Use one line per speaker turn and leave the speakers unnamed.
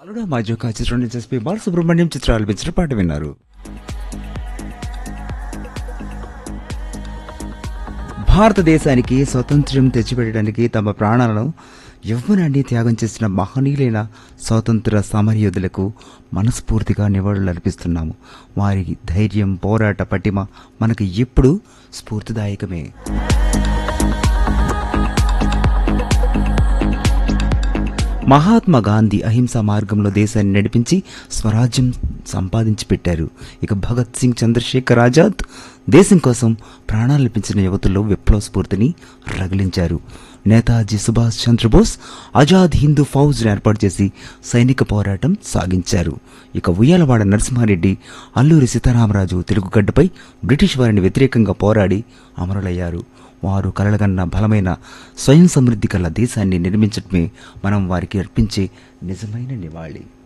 అల్లుడా మా జోకా చిత్రం నుంచి ఎస్పీ బాలసుబ్రహ్మణ్యం చిత్రాలు పెంచిన పాట విన్నారు భారతదేశానికి స్వతంత్రం తెచ్చిపెట్టడానికి తమ ప్రాణాలను యవ్వనాన్ని త్యాగం చేసిన మహనీయులైన స్వాతంత్ర సమరయోధులకు మనస్ఫూర్తిగా నివాళులు అర్పిస్తున్నాము వారి ధైర్యం పోరాట పటిమ మనకు ఎప్పుడూ స్ఫూర్తిదాయకమే మహాత్మా గాంధీ అహింసా మార్గంలో దేశాన్ని నడిపించి స్వరాజ్యం సంపాదించి పెట్టారు ఇక భగత్ సింగ్ చంద్రశేఖర్ ఆజాద్ దేశం కోసం ప్రాణాలర్పించిన యువతుల్లో విప్లవ స్ఫూర్తిని రగిలించారు నేతాజీ సుభాష్ చంద్రబోస్ ఆజాద్ హిందూ ఫౌజ్ను ఏర్పాటు చేసి సైనిక పోరాటం సాగించారు ఇక ఉయ్యాలవాడ నరసింహారెడ్డి అల్లూరి సీతారామరాజు తెలుగు గడ్డపై బ్రిటిష్ వారిని వ్యతిరేకంగా పోరాడి అమరులయ్యారు వారు కలలుగన్న బలమైన స్వయం సమృద్ధి కల దేశాన్ని నిర్మించడమే మనం వారికి అర్పించే నిజమైన నివాళి